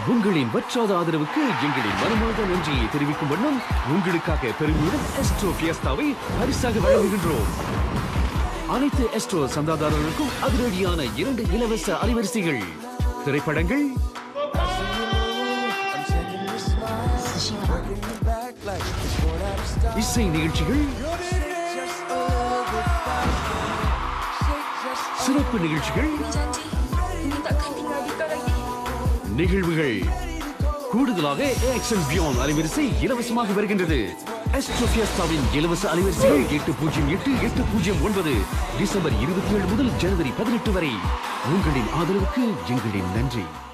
உங்களின் வற்றாத ஆதரவுக்கு எங்களின் மனமார்ந்த நன்றியை தெரிவிக்கும் வண்ணம் உங்களுக்காக பெருமையுடன் எஸ்ட்ரோ பியஸ்தாவை பரிசாக வழங்குகின்றோம் அனைத்து எஸ்ட்ரோ சந்தாதாரர்களுக்கும் அதிரடியான இரண்டு இலவச அலைவரிசைகள் திரைப்படங்கள் இசை நிகழ்ச்சிகள் சிறப்பு நிகழ்ச்சிகள் janji ini takkan tinggal di kau lagi. நிகழ்வுகள் கூடுதலாக ஆக்ஷன் பியாண்ட் அலைவரிசை இலவசமாக வருகின்றது அஸ்ட்ரோபியஸ்தாவின் இலவச அலைவரிசைகள் எட்டு பூஜ்ஜியம் எட்டு எட்டு பூஜ்ஜியம் ஒன்பது டிசம்பர் இருபத்தி ஏழு முதல் ஜனவரி பதினெட்டு வரை உங்களின் ஆதரவுக்கு எங்களின் நன்றி